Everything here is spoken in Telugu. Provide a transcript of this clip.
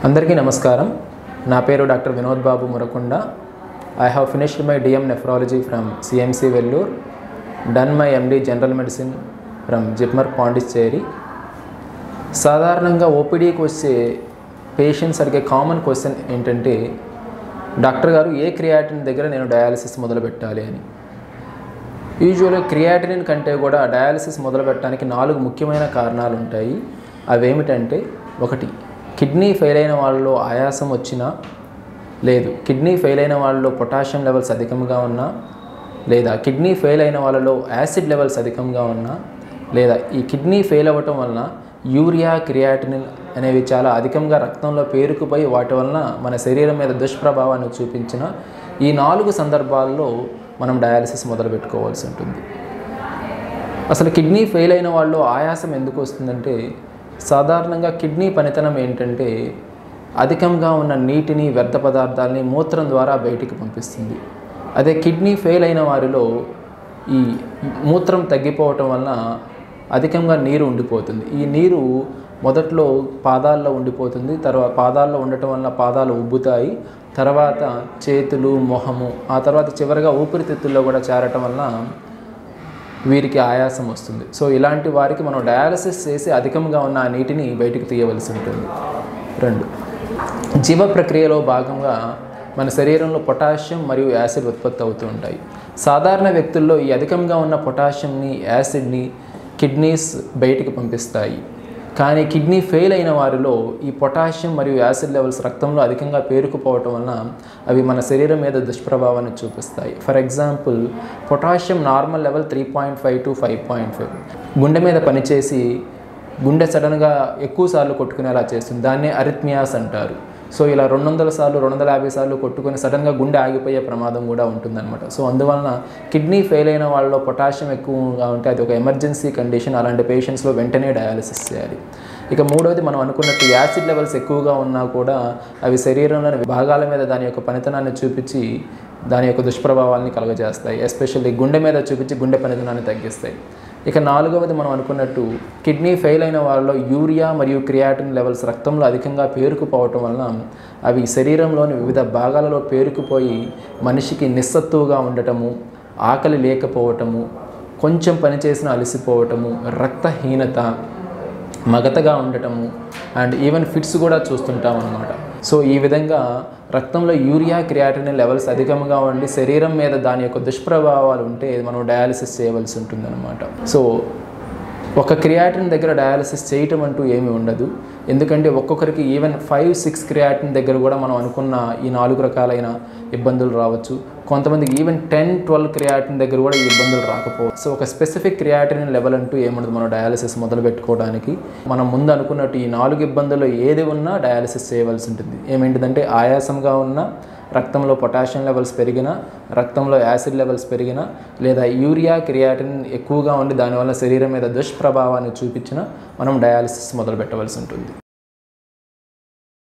అందరికీ నమస్కారం నా పేరు doctor Vinod Babu Murakunda I have finished my DM nephrology from CMC Vellore done my MD general medicine from JIPMER Pondicherry సాధారణంగా ఓపీడీకి వచ్చే పేషెంట్స్ అడిగే కామన్ క్వశ్చన్ ఏంటంటే డాక్టర్ గారు ఏ క్రియాటిన్ దగ్గర నేను డయాలసిస్ మొదలు పెట్టాలి అని యూజువల్గా క్రియాటినిన్ కంటే కూడా డయాలసిస్ మొదలు పెట్టడానికి నాలుగు ముఖ్యమైన కారణాలు ఉంటాయి అవేమిటంటే ఒకటి కిడ్నీ ఫెయిల్ అయిన వాళ్ళలో ఆయాసం వచ్చినా లేదు కిడ్నీ ఫెయిల్ అయిన వాళ్ళలో పొటాషియం లెవెల్స్ అధికంగా ఉన్నా లేదా కిడ్నీ ఫెయిల్ అయిన వాళ్ళలో యాసిడ్ లెవెల్స్ అధికంగా ఉన్నా లేదా ఈ కిడ్నీ ఫెయిల్ అవ్వటం వలన యూరియా క్రియాటినిన్ అనేవి చాలా అధికంగా రక్తంలో పేరుకుపోయి వాటి వలన మన శరీరం మీద దుష్ప్రభావాన్ని చూపించిన ఈ నాలుగు సందర్భాల్లో మనం డయాలసిస్ మొదలు పెట్టుకోవాల్సి ఉంటుంది అసలు కిడ్నీ ఫెయిల్ అయిన వాళ్ళు ఆయాసం ఎందుకు వస్తుందంటే సాధారణంగా కిడ్నీ పనితనం ఏంటంటే అధికంగా ఉన్న నీటిని వ్యర్థ పదార్థాలని మూత్రం ద్వారా బయటికి పంపిస్తుంది అదే కిడ్నీ ఫెయిల్ అయిన వారిలో ఈ మూత్రం తగ్గిపోవటం వలన అధికంగా నీరు ఉండిపోతుంది ఈ నీరు మొదట్లో పాదాల్లో ఉండిపోతుంది తర్వాత పాదాల్లో ఉండటం వలన పాదాలు ఉబ్బుతాయి తర్వాత చేతులు మొహము ఆ తర్వాత చివరిగా ఊపిరితిత్తుల్లో కూడా చేరటం వలన వీరికి ఆయాసం వస్తుంది సో ఇలాంటి వారికి మనం డయాలసిస్ చేసి అధికంగా ఉన్న ఆ నీటిని బయటికి తీయవలసి ఉంటుంది రెండు జీవ ప్రక్రియలో భాగంగా మన శరీరంలో పొటాషియం మరియు యాసిడ్ ఉత్పత్తి అవుతూ ఉంటాయి సాధారణ వ్యక్తుల్లో ఈ అధికంగా ఉన్న పొటాషియంని యాసిడ్ని కిడ్నీస్ బయటికి పంపిస్తాయి కానీ కిడ్నీ ఫెయిల్ అయిన వారిలో ఈ పొటాషియం మరియు యాసిడ్ లెవెల్స్ రక్తంలో అధికంగా పేరుకుపోవటం వలన అవి మన శరీరం మీద దుష్ప్రభావాన్ని చూపిస్తాయి for example potassium normal level three point five to five point five గుండె మీద పనిచేసి గుండె సడన్గా ఎక్కువ సార్లు కొట్టుకునేలా చేస్తుంది దాన్నే అరిత్మియాస్ అంటారు సో ఇలా రెండు వందల సార్లు రెండు వందల యాభై సార్లు కొట్టుకొని సడన్గా గుండె ఆగిపోయే ప్రమాదం కూడా ఉంటుందన్నమాట సో అందువలన కిడ్నీ ఫెయిల్ అయిన వాళ్ళలో పొటాషియం ఎక్కువగా ఉంటే అది ఒక ఎమర్జెన్సీ కండిషన్ అలాంటి పేషెంట్స్లో వెంటనే డయాలసిస్ చేయాలి ఇక మూడవది మనం అనుకున్నట్టు యాసిడ్ లెవెల్స్ ఎక్కువగా ఉన్నా కూడా అవి శరీరంలోని భాగాల మీద దాని యొక్క పనితనాన్ని చూపించి దాని యొక్క దుష్ప్రభావాల్ని కలుగజేస్తాయి ఎస్పెషల్లీ గుండె మీద చూపించి గుండె పనితనాన్ని తగ్గిస్తాయి ఇక నాలుగవది మనం అనుకున్నట్టు కిడ్నీ ఫెయిల్ అయిన వాళ్ళలో యూరియా మరియు క్రియాటిన్ లెవెల్స్ రక్తంలో అధికంగా పేరుకుపోవటం వలన అవి శరీరంలోని వివిధ భాగాలలో పేరుకుపోయి మనిషికి నిస్సత్తువుగా ఉండటము ఆకలి లేకపోవటము కొంచెం పని చేసిన అలసిపోవటము రక్తహీనత మగతగా ఉండటము అండ్ ఈవెన్ ఫిట్స్ కూడా చూస్తుంటాం అనమాట సో ఈ విధంగా రక్తంలో యూరియా క్రియాటినిన్ లెవెల్స్ అధికంగా ఉండి శరీరం మీద దాని యొక్క దుష్ప్రభావాలు ఉంటే మనం డయాలసిస్ చేయవలసి ఉంటుందన్నమాట సో ఒక క్రియాటిన్ దగ్గర డయాలసిస్ చేయటం అంటూ ఏమీ ఉండదు ఎందుకంటే ఒక్కొక్కరికి ఈవెన్ ఫైవ్ సిక్స్ క్రియాటిన్ దగ్గర కూడా మనం అనుకున్న ఈ నాలుగు రకాలైన ఇబ్బందులు రావచ్చు కొంతమందికి ఈవెన్ టెన్ ట్వెల్వ్ క్రియాటిన్ దగ్గర కూడా ఈ ఇబ్బందులు రాకపోవచ్చు సో ఒక స్పెసిఫిక్ క్రియాటిన్ లెవెల్ అంటూ ఏముండదు మనం డయాలసిస్ మొదలు పెట్టుకోవడానికి మనం ముందు అనుకున్నట్టు ఈ నాలుగు ఇబ్బందుల్లో ఏది ఉన్నా డయాలసిస్ చేయవలసి ఉంటుంది ఏమేంటిదంటే ఆయాసంగా ఉన్న రక్తంలో పొటాషియం లెవెల్స్ పెరిగినా రక్తంలో యాసిడ్ లెవెల్స్ పెరిగినా లేదా యూరియా క్రియాటిన్ ఎక్కువగా ఉండి దానివల్ల శరీరం మీద దుష్ప్రభావాన్ని చూపించినా మనం డయాలసిస్ మొదలు పెట్టవలసి ఉంటుంది